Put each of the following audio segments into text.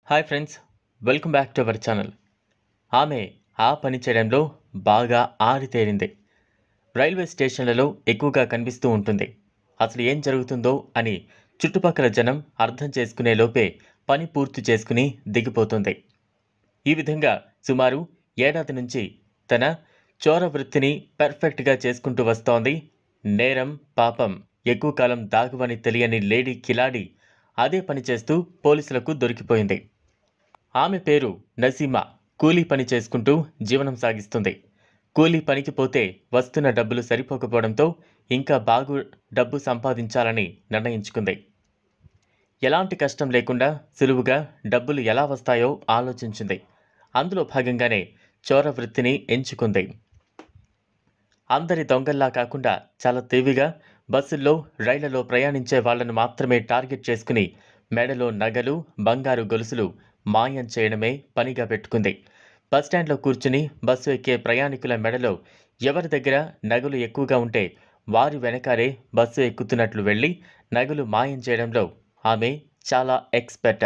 hi friends welcome back to our channel ఆమె ఆ పని చేయడంలో బాగా ఆరితేరింది రైల్వే స్టేషన్లలో ఎక్కువగా కనిపిస్తూ ఉంటుంది అసలు ఏం జరుగుతుందో అని చుట్టుపక్కల జనం అర్థం చేసుకునే లోపే పని పూర్తి చేసుకుని దిగిపోతుంది ఈ విధంగా సుమారు ఏడాది నుంచి తన చోర వృత్తిని పర్ఫెక్ట్గా చేసుకుంటూ వస్తోంది నేరం పాపం ఎక్కువ కాలం దాగువని తెలియని లేడీ కిలాడి అదే పని చేస్తూ పోలీసులకు దొరికిపోయింది ఆమె పేరు నసీమా కూలీ పని చేసుకుంటూ జీవనం సాగిస్తుంది కూలీ పనికి పోతే వస్తున్న డబ్బులు సరిపోకపోవడంతో ఇంకా బాగు డబ్బు సంపాదించాలని నిర్ణయించుకుంది ఎలాంటి కష్టం లేకుండా సులువుగా డబ్బులు ఎలా వస్తాయో ఆలోచించింది అందులో భాగంగానే చోర వృత్తిని ఎంచుకుంది అందరి దొంగల్లా కాకుండా చాలా తెలివిగా బస్సుల్లో రైళ్లలో ప్రయాణించే వాళ్లను మాత్రమే టార్గెట్ చేసుకుని మెడలో నగలు బంగారు గొలుసులు మాయం చేయడమే పనిగా పెట్టుకుంది బస్టాండ్లో కూర్చుని బస్సు ఎక్కే ప్రయాణికుల మెడలో ఎవరి దగ్గర నగలు ఎక్కువగా ఉంటే వారి వెనకారే బస్సు ఎక్కుతున్నట్లు వెళ్ళి నగలు మాయం చేయడంలో ఆమె చాలా ఎక్స్పర్ట్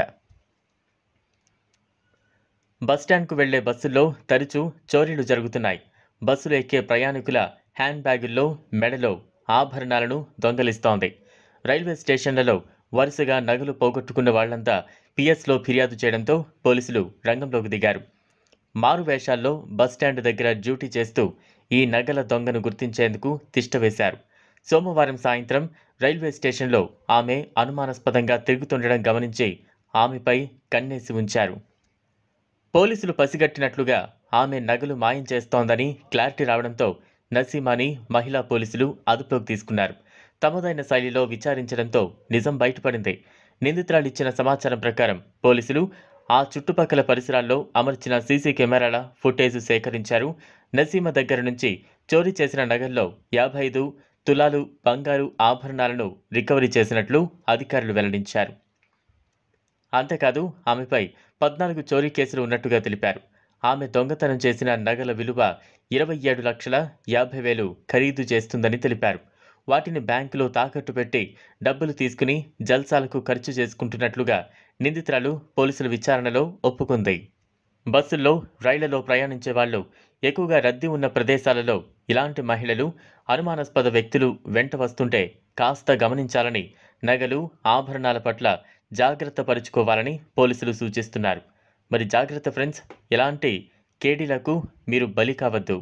బస్టాండ్కు వెళ్లే బస్సుల్లో తరచూ చోరీలు జరుగుతున్నాయి బస్సులు ఎక్కే ప్రయాణికుల హ్యాండ్ బ్యాగుల్లో మెడలో ఆభరణాలను దొంగలిస్తోంది రైల్వే స్టేషన్లలో వరుసగా నగలు పోగొట్టుకున్న వాళ్లంతా పిఎస్లో ఫిర్యాదు చేయడంతో పోలీసులు రంగంలోకి దిగారు మారు వేషాల్లో బస్టాండ్ దగ్గర డ్యూటీ చేస్తూ ఈ నగల దొంగను గుర్తించేందుకు తిష్టవేశారు సోమవారం సాయంత్రం రైల్వే స్టేషన్లో ఆమె అనుమానాస్పదంగా తిరుగుతుండడం గమనించి ఆమెపై కన్నేసి ఉంచారు పోలీసులు పసిగట్టినట్లుగా ఆమె నగలు మాయం చేస్తోందని క్లారిటీ రావడంతో నసీమాని మహిళా పోలీసులు అదుపులోకి తీసుకున్నారు తమదైన శైలిలో విచారించడంతో నిజం బయటపడింది నిందితురాలిచ్చిన సమాచారం ప్రకారం పోలీసులు ఆ చుట్టుపక్కల పరిసరాల్లో అమర్చిన సీసీ కెమెరాల ఫుటేజ్ సేకరించారు నసీమ దగ్గర నుంచి చోరీ చేసిన నగల్లో యాభై ఐదు తులాలు బంగారు ఆభరణాలను రికవరీ చేసినట్లు అధికారులు వెల్లడించారు అంతేకాదు ఆమెపై పద్నాలుగు చోరీ కేసులు ఉన్నట్టుగా తెలిపారు ఆమె దొంగతనం చేసిన నగల విలువ ఇరవై ఏడు లక్షల యాభై వేలు ఖరీదు చేస్తుందని తెలిపారు వాటిని బ్యాంకులో తాకట్టు పెట్టి డబ్బులు తీసుకుని జల్సాలకు ఖర్చు చేసుకుంటున్నట్లుగా నిందితురాలు పోలీసుల విచారణలో ఒప్పుకుంది బస్సుల్లో రైళ్లలో ప్రయాణించే వాళ్ళు ఎక్కువగా రద్దీ ఉన్న ప్రదేశాలలో ఇలాంటి మహిళలు అనుమానాస్పద వ్యక్తులు వెంట వస్తుంటే కాస్త గమనించాలని నగలు ఆభరణాల పట్ల జాగ్రత్త పరుచుకోవాలని పోలీసులు సూచిస్తున్నారు మరి జాగ్రత్త ఫ్రెండ్స్ ఎలాంటి కేడీలకు మీరు బలి కావద్దు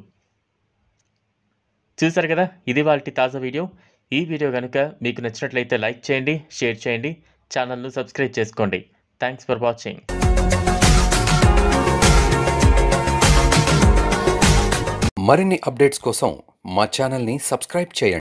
చూసారు కదా ఇది వాళ్ళ తాజా వీడియో ఈ వీడియో కనుక మీకు నచ్చినట్లయితే లైక్ చేయండి షేర్ చేయండి ఛానల్ను సబ్స్క్రైబ్ చేసుకోండి థ్యాంక్స్ ఫర్ వాచింగ్ మరిన్ని అప్డేట్స్ కోసం మా ఛానల్ని సబ్స్క్రైబ్ చేయండి